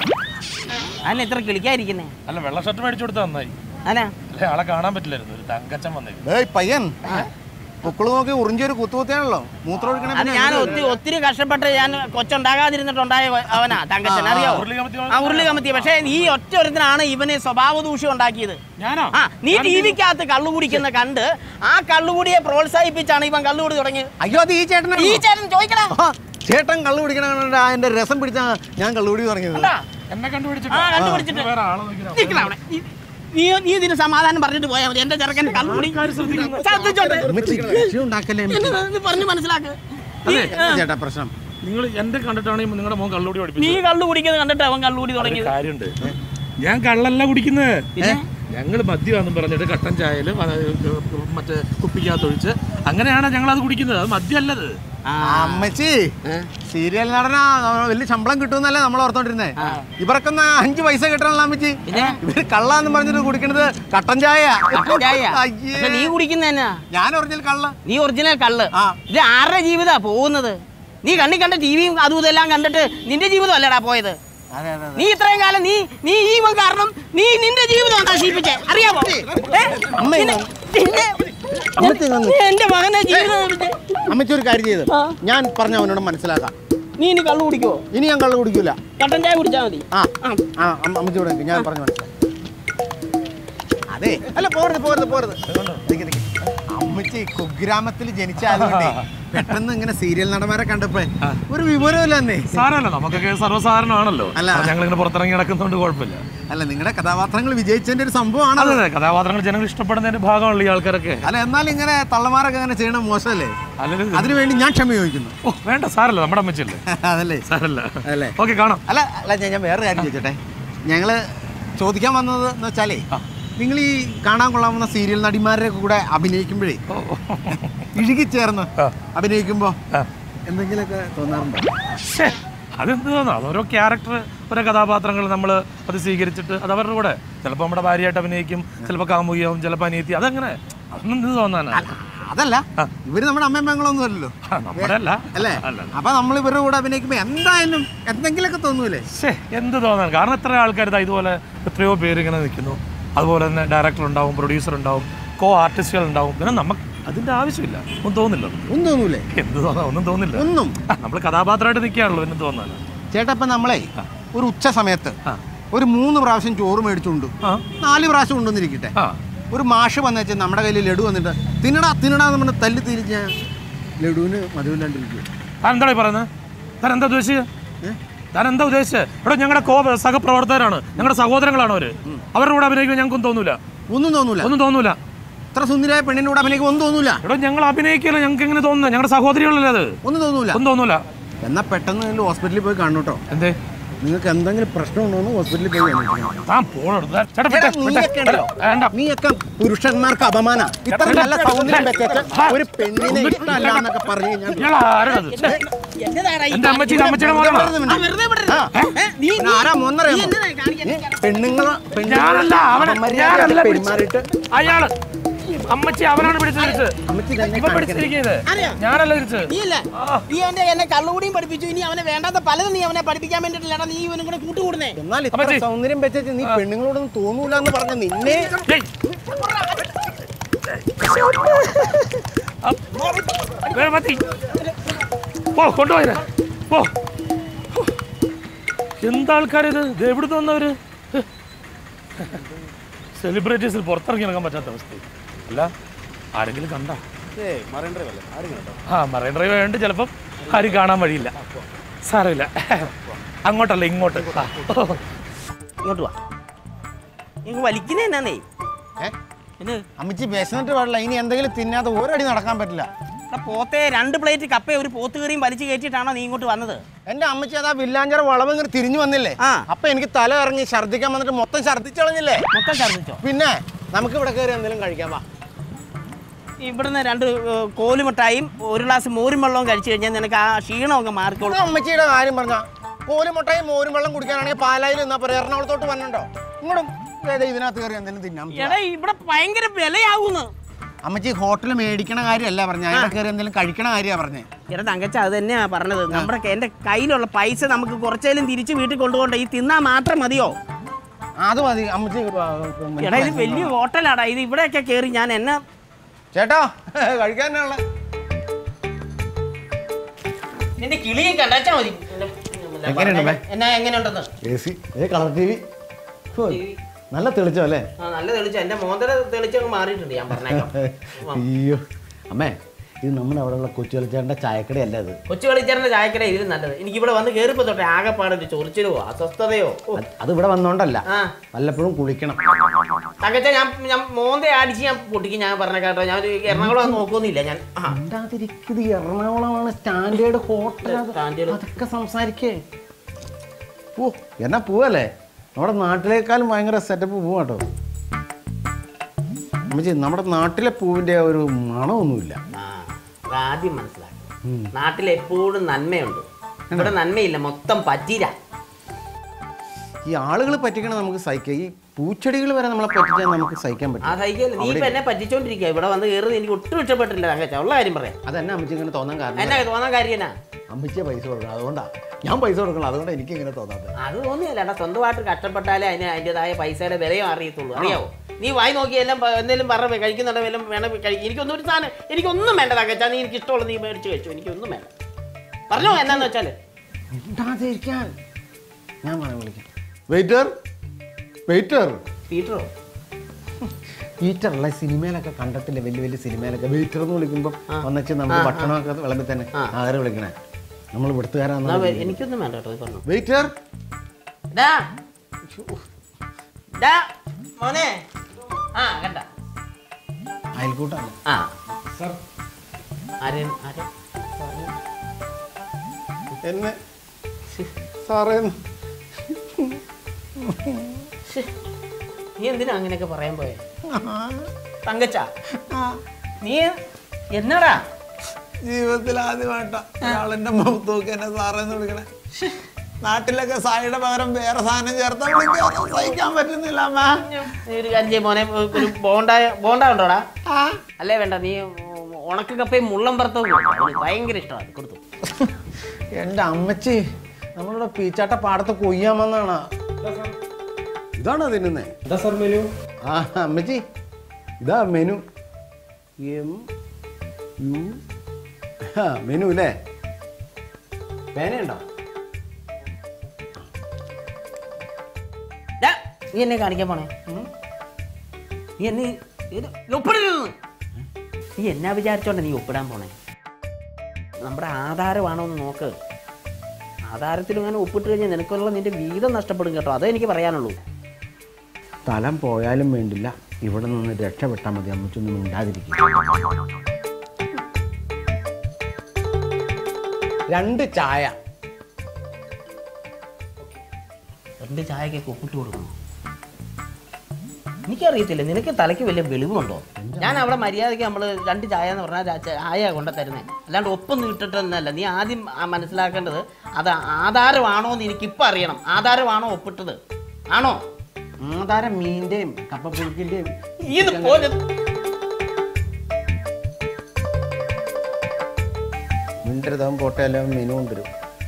അതിന് ഇത്ര കിളിക്കാതിരിക്കുന്നേ അല്ല വെള്ള ഷർട്ട് മേടിച്ചു കൊടുത്താൽ നന്നായി അനാ അല്ലെ ആളെ കാണാൻ പറ്റില്ലായിരുന്നു ഒരു തങ്കച്ചൻ വന്നേക്കും ഏയ് പയ്യൻ പൊക്കിള് നോക്കി ഉറിഞ്ചൊരു കുത്തുകുത്തിയാണല്ലോ മൂത്രം ഒഴിക്കണ അത് ഞാൻ ഒത്തിരി ഒത്തിരി കഷ്ടപ്പെട്ട് ഞാൻ കൊച്ചുണ്ടാകാതിരുന്നിട്ടുണ്ടായ അവനാ തങ്കച്ചൻ അറിയാവോ ഉരുളി കമത്തി ആ ഉരുളി കമത്തി പക്ഷേ ഈ ഒറ്റ ഒരുത്തനാണ് ഇവന് സ്വഭാവ ദൂഷ്യം ഉണ്ടാക്കിയത് ഞാനോ ആ നീ ടി വിക്കകത്ത് കള്ളു കുടിക്കുന്ന കണ്ട് ആ കള്ളുകൂടിയെ പ്രോത്സാഹിപ്പിച്ചാണ് ഇവൻ കള്ളുകൂടി തുടങ്ങിയത് അയ്യോ അത് ഈ ചേട്ടൻ ഈ ചേട്ടൻ ചോദിക്കടാ ചേട്ടൻ കള്ളു കുടിക്കണ കണ്ടിട്ട് അതിന്റെ രസം പിടിച്ചാ ഞാൻ കള്ളുകുടി തുടങ്ങിയത് കണ്ടാ? എന്നെ ആ കണ്ടുപിടിച്ചിട്ട് കണ്ടുപിടിച്ചിട്ട് വേറെ ആളെ നോക്കി നിക്കടാ അവിടെ. ഈ- നീ നീ ഇതിന് സമാധാനം പറഞ്ഞിട്ട് പോയാൽ മതി എന്റെ ചെറുക്കൻ കള്ളുകൂടി ശ്രദ്ധിച്ചോട്ടെ അമ്മച്ചി കക്ഷി ഉണ്ടാക്കല്ലേ എന്നെ ഇത് പറഞ്ഞ് മനസ്സിലാക്ക് നീ, ആ, ചേട്ടാ പ്രശ്നം നിങ്ങൾ എന്റെ കണ്ടിട്ടാണ് ഈ നിങ്ങളുടെ മോൻ കള്ളുകൂടി നീ പഠിപ്പിച്ചത് കള്ളു കുടിക്കുന്നത് കണ്ടിട്ട് അവൻ കള്ളുകൂടി ഒരു തുടങ്ങിയത് കാര്യമുണ്ട് ഞാൻ കള്ളല്ല കുടിക്കുന്നത് പിന്നെ? ഞങ്ങൾ മദ്യമാണെന്ന് പറഞ്ഞിട്ട് കട്ടൻ ചായയിൽ മറ്റേ കുപ്പിക്കകത്തൊഴിച്ച് അങ്ങനെയാണ് ഞങ്ങൾ അത് കുടിക്കുന്നത് അത് മദ്യമല്ലത് ആ, അമ്മച്ചി സീരിയൽ നടനാ വലിയ ശമ്പളം കിട്ടുമെന്നല്ലേ നമ്മൾ ഓർത്തോണ്ടിരുന്നേ ഇവർക്കൊന്ന് അഞ്ച് പൈസ കിട്ടണല്ലോ അമ്മച്ചി പിന്നെ? ഇവര് കള്ളാന്ന് പറഞ്ഞിട്ട് കുടിക്കണത് കട്ടൻ ചായ കട്ടൻ ചായ അയ്യേ. പക്ഷെ നീ കുടിക്കുന്ന എന്നാ ഞാൻ ഒറിജിനൽ കള്ള നീ ഒറിജിനൽ കള്ള് ആ. ഇത് ആരുടെ ജീവിതാ പോകുന്നത് നീ കണ്ണി കണ്ട ടി വിയും അതും ഇതെല്ലാം കണ്ടിട്ട് നിന്റെ ജീവിതം അല്ലടാ പോയത് അതെ അതെ നീ ഇത്രയും കാലം നീ നീ ഈ ഇവൻ കാരണം നീ നിന്റെ ജീവിതം നശിപ്പിച്ചേ അറിയാമോ ഏ? അമ്മ നിന്നെ- നിന്നെ- അമ്മച്ചി വന്ന്. നീ എന്റെ മകനെ ജീവിതം നശിപ്പിച്ചേ. അമ്മച്ചി ഒരു കാര്യം ചെയ്ത് ആ. ഞാൻ പറഞ്ഞ അവനോട് മനസ്സിലാക്കാം നീ ഇനി കള്ളു കുടിക്കുവോ ഇനി ഞാൻ കള്ള് കുടിക്കൂല കട്ടൻ ചായ കുടിച്ചാ മതി ആ ആ അമ്മ- അമ്മച്ചി ഇവിടെ നിൽക്ക്. ഞാൻ പറഞ്ഞു മനസ്സിലാക്കാം അതെ അല്ല പോരുത് പോരുത് പോരുത് നിക്ക്, നിക്ക്. അമ്മച്ചി അമ്മച്ചി കുഗ്രാമത്തിൽ ജനിച്ചായതുകൊണ്ടേ പെട്ടെന്ന് ഇങ്ങനെ സീരിയൽ നടന്മാരെ കണ്ടപ്പോ ഒരു വിവരമില്ല എന്നേ സാരമല്ല നമുക്കൊക്കെ സർവ്വസാധാരണമാണല്ലോ അല്ല. ഞങ്ങൾ ഇങ്ങനെ പുറത്തിറങ്ങി നടക്കുന്നതുകൊണ്ട് കുഴപ്പമില്ല അല്ല നിങ്ങളുടെ കഥാപാത്രങ്ങൾ വിജയിച്ചതിന്റെ ഒരു സംഭവമാണ് അതെ അതെ കഥാപാത്രങ്ങൾ ജനങ്ങൾ ഇഷ്ടപ്പെടുന്നതിന്റെ ഭാഗമാണല്ലോ ഈ ആൾക്കാരൊക്കെ അല്ല എന്നാൽ ഇങ്ങനെ തള്ളമാരൊക്കെ അങ്ങനെ ചെയ്യണ മോശമല്ലേ അല്ലെങ്കിൽ അതിനുവേണ്ടി ഞാൻ ക്ഷമ ചോദിക്കുന്നു ഓ വേണ്ട സാരല്ല നമ്മുടെ അമ്മച്ചല്ലേ അതല്ലേ സാരല്ല അല്ലേ? ഓക്കെ കാണാം അല്ല അല്ല ഞാൻ ഞാൻ വേറെ കാര്യം ചോദിച്ചോട്ടെ ഞങ്ങള് ചോദിക്കാൻ വന്നത് എന്ന് വെച്ചാലേ നിങ്ങൾ ഈ കാണാൻ കൊള്ളാവുന്ന സീരിയൽ നടിമാരുടെ കൂടെ അഭിനയിക്കുമ്പോഴേ ഇഴുകിച്ചേർന്ന് അഭിനയിക്കുമ്പോ എന്തെങ്കിലുമൊക്കെ തോന്നാറുണ്ടോ ശ്ശേ, അതെന്ത് തോന്നുന്നു അതോരോ ക്യാരക്ടർ ഓരോ കഥാപാത്രങ്ങൾ നമ്മൾ അത് സ്വീകരിച്ചിട്ട് അത് അവരുടെ കൂടെ ചിലപ്പോൾ നമ്മുടെ ഭാര്യയായിട്ട് അഭിനയിക്കും ചിലപ്പോൾ കാമുകിയാവും ചിലപ്പോൾ അനിയത്തി അതങ്ങനെ അതൊന്നും എന്ത് തോന്നാനാ അതല്ല ഇവര് നമ്മുടെ അമ്മയും പെങ്ങളൊന്നും അല്ലല്ലോ ആ, നമ്മുടെ അല്ല അല്ലേ അല്ല അപ്പൊ നമ്മൾ ഇവരുടെ കൂടെ അഭിനയിക്കുമ്പോ എന്തായാലും എന്തെങ്കിലുമൊക്കെ തോന്നൂലേ ശ്ശേ, എന്ത് തോന്നാൻ കാരണം എത്ര ആൾക്കാർ ഇതാ ഇതുപോലെ എത്രയോ പേര് ഇങ്ങനെ നിൽക്കുന്നു അതുപോലെ തന്നെ ഡയറക്ടർ ഉണ്ടാവും പ്രൊഡ്യൂസർ ഉണ്ടാവും കോ ആർട്ടിസ്റ്റുകൾ ഉണ്ടാവും പിന്നെ നമുക്ക് അതിന്റെ ആവശ്യമില്ല ഒന്നും തോന്നില്ല ഒന്നും തോന്നൂലേ എന്ത് തോന്നാ ഒന്നും തോന്നില്ല ഒന്നും നമ്മൾ കഥാപാത്രമായിട്ട് നിൽക്കുകയാണല്ലോ പിന്നെ തോന്നാൻ ചേട്ടാ ഇപ്പൊ നമ്മളെ ഒരു ഉച്ച സമയത്ത് ആ. ഒരു മൂന്ന് പ്രാവശ്യം ചോറ് മേടിച്ചുകൊണ്ട് ആ നാല് പ്രാവശ്യം ഉണ്ടെന്നിരിക്കട്ടെ ആ ഒരു മാഷ് വന്നേച്ച് നമ്മുടെ കയ്യിൽ ലഡു വന്നിട്ട് തിന്നടാ തിന്നടാ എന്ന് പറഞ്ഞ് തല്ലി തിരിഞ്ഞ ലഡുവിന് മധുവില്ലാണ്ടിരിക്കും താൻ എന്താണ് ഈ പറയുന്നത് താൻ എന്താ ഉദ്ദേശിച്ചത് താൻ എന്താ ഉദ്ദേശിച്ചത് ഇവിടെ ഞങ്ങളുടെ കോ സഹപ്രവർത്തകരാണ് ഞങ്ങളുടെ സഹോദരങ്ങളാണ് അവര് അവരുടെ കൂടെ അഭിനയിക്കാൻ ഞങ്ങൾക്കൊന്നും തോന്നൂല ഒന്നും തോന്നൂല ഒന്നും തോന്നൂല ഇത്ര സുന്ദരിയായ പെണ്ണിന്റെ കൂടെ അഭിനയിക്കും ഒന്നും തോന്നൂല ഇവിടെ ഞങ്ങൾ അഭിനയിക്കില്ല ഞങ്ങൾക്ക് എങ്ങനെ തോന്നുന്നത് ഞങ്ങളുടെ സഹോദരികളല്ലേ അത് ഒന്നും തോന്നൂല ഒന്നും തോന്നൂല എന്നാ പെട്ടെന്ന് നിങ്ങൾ ഹോസ്പിറ്റലിൽ പോയി കാണണം കേട്ടോ എന്തേ നിങ്ങൾക്ക് എന്തെങ്കിലും പ്രശ്നമുണ്ടോ എന്ന് ഹോസ്പിറ്റലിൽ പോയി അന്വേഷിക്കണം. താൻ പോണെടുത്ത് ചേട്ടാ എടാ, വിട്ടെ, വിട്ടെ. നീയൊക്കെ ഉണ്ടല്ലോ. വേണ്ട നീയൊക്കെ പുരുഷന്മാർക്ക് അപമാന ഇത്ര നല്ല സൗന്ദര്യം വെച്ചിട്ട് ഒരു പെണ്ണിനെ ഇഷ്ടമല്ല എന്നൊക്കെ പറഞ്ഞു കഴിഞ്ഞാൽ ഇയാൾ ആരാണത് ഛെ, എന്നതാടാ ഈ എന്റെ അമ്മച്ചിയുടെ അമ്മച്ചിയുടെ മോനാണോ ആ, വെറുതെ വിടരുത്. ഏ, നീ പിന്നെ ആരാ മോന്നറിയാമോ? നീ എന്നതാ കാണിക്കാൻ? പെണ്ണുങ്ങളെ ഞാനല്ല അവനെ അപമര്യാദയായിട്ട് ഞാനല്ല പെരുമാറിയിട്ട് അയാള് അമ്മച്ചി അവനാണ് പിടിച്ചു തിരിച്ച് അമ്മച്ചി തന്നെ ഇവൻ പിടിച്ചിരിക്കുന്നത് അറിയോ? ഞാനല്ല തിരിച്ച് നീ അല്ലേ നീ എന്റെ എന്നെ കള്ളുകൂടിയും പഠിപ്പിച്ചു ഇനി അവനെ വേണ്ടാത്ത പലതും നീ അവനെ പഠിപ്പിക്കാൻ വേണ്ടിട്ടില്ലടാ നീ ഇവനും കൂടെ കൂട്ടുകൂടുന്നേ എന്നാൽ ഇത്ര അമ്മച്ചി. സൗന്ദര്യം വെച്ചിട്ട് നീ പെണ്ണുങ്ങളോടൊന്നും തോന്നൂല എന്ന് പറഞ്ഞ നിന്നെ ഏയ്. ആ, വേഗം മതി. പോ കൊണ്ടുപോയിരെ പോ എന്താൾക്കാരിത് ഇത് എവിടുന്ന് വന്നവര് സെലിബ്രിറ്റീസിൽ പുറത്തിറങ്ങി നടക്കാൻ പറ്റാത്ത അവസ്ഥ അല്ല ആരെങ്കിലും കണ്ട ആ മറൈൻ ഡ്രൈവ് ആയതുകൊണ്ട് ചിലപ്പം ആരും കാണാൻ വഴിയില്ല സാരമില്ല അങ്ങോട്ടല്ല ഇങ്ങോട്ട് ആ. ഇങ്ങോട്ട് വാ ഇങ്ങ് വലിക്കുന്നേ എന്നാന്നേ ഏ? ഇത് അമ്മച്ചി വിശന്നിട്ട് പാടില്ല ഇനി എന്തെങ്കിലും തിന്നാതെ ഒരടി നടക്കാൻ പറ്റില്ല എടാ, പോത്തെ രണ്ട് പ്ലേറ്റ് കപ്പ ഒരു പോത്ത് കറിയും വലിച്ചു കയറ്റിയിട്ടാണോ നീ ഇങ്ങോട്ട് വന്നത് എന്റെ അമ്മച്ചി അതാ വില്ലാഞ്ചറ വളവ് ഇങ്ങനെ തിരിഞ്ഞു വന്നില്ലേ ആ. അപ്പൊ എനിക്ക് തല ഇറങ്ങി ഛർദ്ദിക്കാൻ വന്നിട്ട് മൊത്തം ഛർദ്ദിച്ചളഞ്ഞില്ലേ മൊത്തം ഛർദ്ദിച്ചോ പിന്നെ നമുക്ക് ഇവിടെ കയറി എന്തെങ്കിലും കഴിക്കാൻ വാ ഇവിടുന്ന് രണ്ട് ഏർ, കോലുമിഠായും ഒരു ഗ്ലാസ് മോരും വെള്ളവും കഴിച്ചു കഴിഞ്ഞാൽ നിനക്ക് ആ ക്ഷീണമൊക്കെ മാറിക്കോളും ഇവിടെ അമ്മച്ചിയുടെ കാര്യം പറഞ്ഞ കോലും മുട്ടയും മോരും വെള്ളം കുടിക്കാനാണെങ്കിൽ പാലായിൽ എന്നാ പറയാ എറണാകുളത്തോട്ട് വന്നോ ഇങ്ങോട്ടും ദേ ഇതിനകത്ത് കയറി എന്തെങ്കിലും തിന്നാം എടാ ഇവിടെ ഭയങ്കര വിലയാകുന്നു അമ്മച്ചി ഹോട്ടൽ മേടിക്കണ കാര്യമല്ല പറഞ്ഞ അതിന്റെ കയറി എന്തെങ്കിലും കഴിക്കണ കാര്യമാണ് പറഞ്ഞേ എടാ തങ്കച്ച അത് തന്നെയാ പറഞ്ഞത് നമ്മുടെ ക- എന്റെ കയ്യിലുള്ള പൈസ നമുക്ക് കുറച്ചേലും തിരിച്ച് വീട്ടിൽ കൊണ്ടുപോകണ്ട ഈ തിന്നാ മാത്രം മതിയോ അത് മതി അമ്മച്ചി ആ, എടാ ഇത് വലിയ ഹോട്ടലാടാ ഇത് ഇവിടെയൊക്കെ കയറി ഞാൻ എന്നെ ചേട്ടാ കഴിക്കാനുള്ള നിന്റെ കിളിയെ കണ്ടാച്ചാ മതി എങ്ങനെയുണ്ട് മേ? എന്നാ എങ്ങനെയുണ്ടെന്ന് A C a colour T V നല്ല തെളിച്ചോ അല്ലേ ആ നല്ല തെളിച്ച എന്റെ മോന്തര തെളിച്ചങ്ങ് മാറിയിട്ടുണ്ട് ഞാൻ പറഞ്ഞേക്കാം അയ്യോ അമ്മേ ഇത് നമ്മുടെ അവിടെയുള്ള കൊച്ചു കളിച്ചേണ്ട ചായക്കടയല്ല ഇത് കൊച്ചു കളിച്ചാറിന്റെ ചായക്കട ഇതിന് നല്ലത് എനിക്ക് ഇവിടെ വന്ന് കയറിപ്പോ തൊട്ടെ ആകെപ്പാടൊരു ചൊറിച്ചിലോ അസ്വസ്ഥതയോ ഓ, അത് അത് ഇവിടെ വന്നോണ്ടല്ല ആ വല്ലപ്പോഴും കുളിക്കണം തങ്കച്ച ഞാൻ ഞാൻ മോന്തെ അടിച്ച് ഞാൻ പൊട്ടിക്കും ഞാൻ പറഞ്ഞ കേട്ടോ ഞാൻ ഒരു എറണാകുളം നോക്കൊന്നുമില്ല ഞാൻ ആ ഉണ്ടാതിരിക്കുന്നത് എറണാകുളമാണ് സ്റ്റാൻഡേർഡ് ഹോട്ടൽ Standard. അതൊക്കെ സംസാരിക്കേ ഓ എന്നാ പോവല്ലേ നമ്മുടെ നാട്ടിലേക്കാളും ഭയങ്കര സെറ്റപ്പ് പോവാട്ടോ അമ്മച്ചി നമ്മുടെ നാട്ടിലെ പൂവിന്റെ ആ ഒരു മണമൊന്നുമില്ല ആ, അത് ആദ്യം മനസ്സിലാക്കി നാട്ടിൽ എപ്പോഴും നന്മയുണ്ട് ഇവിടെ നന്മയില്ല മൊത്തം പറ്റീര ഈ ആളുകൾ പറ്റിക്കണ നമുക്ക് സഹിക്കാം ഈ പൂച്ചെടികൾ വരെ നമ്മളെ പറ്റിച്ചാൽ നമുക്ക് സഹിക്കാൻ ആ പറ്റും സഹിക്കല്ല നീ ഇപ്പൊ എന്നെ പറ്റിച്ചോണ്ടിരിക്കുക ഇവിടെ വന്ന് കയറുന്നത് എനിക്ക് ഒട്ടും ഇഷ്ടപ്പെട്ടില്ല തങ്കച്ച ഉള്ള കാര്യം പറയാം അതെന്നെ അമ്മച്ചി ഇങ്ങനെ തോന്നാൻ കാരണം എന്നാ തോന്നാൻ കാര്യം എന്നാ അമ്മച്ചിയെ പൈസ കൊടുക്കണം അതുകൊണ്ടാ ഞാൻ പൈസ കൊടുക്കണം അതുകൊണ്ട് എനിക്ക് ഇങ്ങനെ തോന്നാത്തത് അത് തോന്നിയല്ല എടാ സ്വന്തമായിട്ട് കഷ്ടപ്പെട്ടാലേ അതിന് അതിൻ്റെതായ പൈസയുടെ വിലയും അറിയത്തുള്ളൂ അറിയാവോ നീ വായി നോക്കി എല്ലാം പ- എന്തെങ്കിലും പറഞ്ഞ കഴിക്കുന്നുണ്ടോ എല്ലാം വേണം കഴിക്കും എനിക്കൊന്നും ഒരു സാധനം എനിക്കൊന്നും വേണ്ട തങ്കച്ചാ നീ എനിക്ക് ഇഷ്ടമുള്ള നീ മേടിച്ച് കഴിച്ചു എനിക്കൊന്നും വേണ്ട പറഞ്ഞോ എന്നാന്ന് വെച്ചാല് ഉണ്ടാതിരിക്കാൻ ഞാൻ വേണം വിളിക്കാം വെയിറ്റർ വെയിറ്റർ പീറ്ററോ ഈറ്ററല്ല സിനിമയിലൊക്കെ കണ്ടിട്ടില്ല വലിയ വലിയ സിനിമയിലൊക്കെ വെയിറ്റർ എന്ന് വിളിക്കുമ്പോൾ വന്നിച്ച് നമുക്ക് ഭക്ഷണമൊക്കെ വിളമ്പി തന്നെ ആരെ വിളിക്കണേ നമ്മൾ എന്നാ ഇവിടുത്തുകാരാന്ന് വേ- എനിക്കൊന്നും വേണ്ട കേട്ടോ ഇത് പറഞ്ഞു വെയിറ്റർ ഡാ ഡാ മോനെ ആ കണ്ട അയൽക്കൂട്ടല്ല ആ ആരെ ആരെ എന്നെ സാറേ ശ്ശെ, നീ എന്തിനാ അങ്ങനെയൊക്കെ പറയാൻ പോയെ തങ്കച്ച നീ എന്നാടാ ജീവിതത്തിൽ ആദ്യമായിട്ടാ ഒരാളെന്റെ മുഖത്ത് നോക്കി എന്നെ സാറേന്ന് വിളിക്കണേ നാട്ടിലൊക്കെ സായിയുടെ പകരം വേറെ സാധനം ചേർത്താ വിളിക്കാൻ സഹിക്കാൻ പറ്റുന്നില്ല അമ്മ നീ ഒരു കാര്യം ചെയ്യ് മോനെ ഒരു ബോണ്ടായ ബോണ്ട ഉണ്ടോടാ അല്ലേ വേണ്ട നീ ഉണക്ക കപ്പയും മുള്ളം പുറത്തും ഭയങ്കര ഇഷ്ടമാണ് കൊടുത്തു എന്റെ അമ്മച്ചി നമ്മളിവിടെ പീച്ചാട്ട പാടത്ത് കൊയ്യാൻ വന്നാണ് ഇതാണോ തിന്നുന്നേ എന്താ സാർ മെനു ആ അമ്മച്ചി ഇതാ മെനു എം യു ആ മെനു അല്ലേ പേനയുണ്ടോ ഡാ, നീ എന്നെ കാണിക്കാൻ പോണേ ഉം? നീ എന്നെ ഇത് ഒപ്പിടരുത് നീ എന്നാ വിചാരിച്ചോണ്ട നീ ഒപ്പിടാൻ പോണേ നമ്മുടെ ആധാരമാണോ എന്ന് നോക്ക് ആധാരത്തിൽ അങ്ങനെ ഒപ്പിട്ട് കഴിഞ്ഞാൽ നിനക്കുള്ള നിന്റെ വീതം നഷ്ടപ്പെടും കേട്ടോ അതേ എനിക്ക് പറയാനുള്ളൂ സ്ഥലം പോയാലും വേണ്ടില്ല ഇവിടെ നിന്ന് രക്ഷപ്പെട്ടാൽ മതി അമ്മച്ചൊന്നും മിണ്ടാതിരിക്കും രണ്ട് ചായ രണ്ട് ചായക്കൊക്കെ ഒപ്പിട്ട് കൊടുക്കണം എനിക്കറിയത്തില്ല നിനക്ക് തലയ്ക്ക് വലിയ വെളിവുണ്ടോ ഞാൻ അവിടെ മര്യാദയ്ക്ക് നമ്മൾ രണ്ട് ചായ എന്ന് പറഞ്ഞാൽ രാ- ചായ കൊണ്ട തരുന്നത് അല്ലാണ്ട് ഒപ്പൊന്നും ഇട്ടിട്ടൊന്നല്ല നീ ആദ്യം ആ മനസ്സിലാക്കേണ്ടത് അത് ആധാരമാണോ എന്ന് എനിക്കിപ്പോൾ അറിയണം ആധാരമാണോ ഒപ്പിട്ടത് ആണോ ആധാരം മീൻ്റെയും കപ്പപ്പുഴുക്കിൻ്റെയും ഇത് പോലെ മിണ്ടരുതവൻ പോട്ടെ എല്ലാം മെനു കൊണ്ടുവരും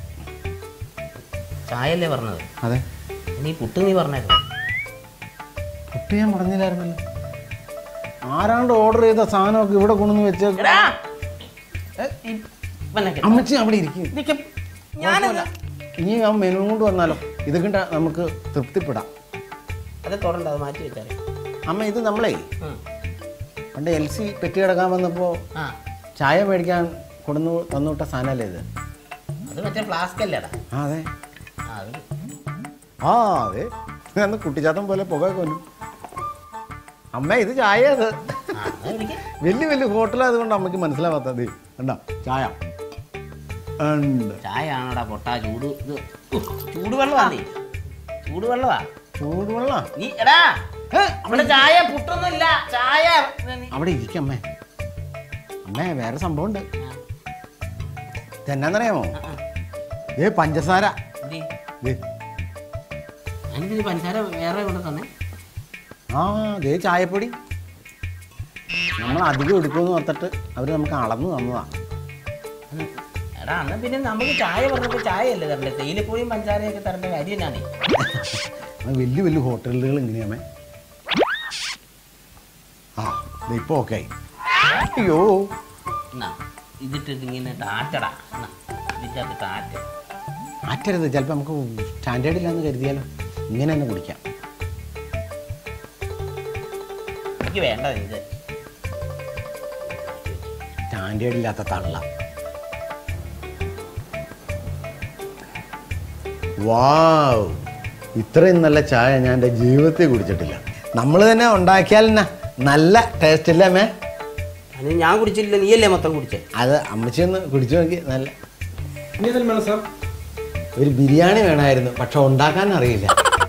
ചായയല്ലേ പറഞ്ഞത് അതെ നീ പുട്ട് നീ പറഞ്ഞായിരുന്നു പുട്ട് ഞാൻ പറഞ്ഞില്ലായിരുന്നല്ലോ ആരാണ്ട് ഓർഡർ ചെയ്ത സാധനമൊക്കെ ഇവിടെ കൊണ്ടുവന്ന് വെച്ചേക്കും എടാ ഏ, ഈ- ഇവനൊക്കെ അമ്മച്ചി അവിടെ ഇരിക്കും ഇതൊക്കെ ഞാനല്ല ഇനി ആ മെനു കൊണ്ട് വന്നാലോ ഇത് കണ്ട നമുക്ക് തൃപ്തിപ്പെടാം അത് തുടണ്ട അത് മാറ്റി വെച്ചാൽ അമ്മ ഇത് നമ്മളേ പണ്ട് എൽ സി പെറ്റി കിടക്കാൻ വന്നപ്പോൾ ആ ചായ മേടിക്കാൻ കൊടുന്നു തന്നുവിട്ട സാധനമല്ലേ ഇത് അത് മറ്റേ ഫ്ലാസ്ക് അല്ലേടാ ആ അതെ ആ അത് ആ അതെ അന്ന് കുട്ടിച്ചാത്തം പോലെ പുക കൊന്നു അമ്മ ഇത് ചായ അത് ആ, അത് പിടിക്ക്. വലിയ വലിയ ഹോട്ടലായത് കൊണ്ട് അമ്മയ്ക്ക് മനസ്സിലാവാത്തത് കണ്ടോ ചായ ഉണ്ട് ചായ ആണോടാ പൊട്ടാ ചൂട് ഇത് ഉഫ്, ചൂടുവെള്ളമാ നീ ചൂടുവെള്ളമാ ചൂടുവെള്ളം നീ എടാ അവിടെ ചായ പുട്ടൊന്നുമില്ല ചായ നീ- അവിടെ ഇരിക്കമ്മേ അമ്മേ വേറെ സംഭവമുണ്ട് ഇതെന്നാന്നറിയാമോ ആ, ആ. ഏ പഞ്ചസാര എന്തി? ദേ. എനിക്ക് നീ പഞ്ചസാര വേറെ കൊണ്ട് തന്നെ ആ ദേ ചായപ്പൊടി നമ്മൾ അധികം എടുക്കുമെന്ന് ഓർത്തിട്ട് അവർ നമുക്ക് അളന്ന് തന്നതാ എടാ അന്ന് പിന്നെ നമുക്ക് ചായ പറഞ്ഞപ്പോൾ ചായ അല്ലേ തരണ്ടേ തേയിലപ്പൊടിയും പഞ്ചസാരയൊക്കെ തരേണ്ട കാര്യം എന്നാ നീ അത് വലിയ വലിയ ഹോട്ടലുകൾ ഇങ്ങനെയാമേ ആ ദേ ഇപ്പൊ ഓക്കെ ആയി അയ്യോ എന്നാ ഇതിട്ടിട്ട് ഇങ്ങനെ ടാറ്റടാ എന്നാ ഇതിൻ്റെ അകത്ത് ടാറ്റ മാറ്റരുത് ചിലപ്പോൾ നമുക്ക് സ്റ്റാൻഡേർഡ് ഇല്ലാന്ന് കരുതിയാലോ ഇങ്ങനെ തന്നെ കുടിക്കാം എനിക്ക് വേണ്ട ഇത് സ്റ്റാൻഡേർഡ് ഇല്ലാത്ത തള്ള വാവ് ഇത്രയും നല്ല ചായ ഞാൻ എൻ്റെ ജീവിതത്തിൽ കുടിച്ചിട്ടില്ല നമ്മൾ തന്നെ ഉണ്ടാക്കിയാൽ എന്നാ നല്ല ടേസ്റ്റ് ഇല്ല മേ അത് ഞാൻ കുടിച്ചില്ല നീയല്ലേ മൊത്തം കുടിച്ചേ അത് അമ്മച്ചി ഒന്ന് കുടിച്ചു നോക്കി നല്ല ഇനി എന്തെങ്കിലും വേണം സാർ ഒരു ബിരിയാണി വേണമായിരുന്നു പക്ഷെ ഉണ്ടാക്കാൻ അറിയില്ല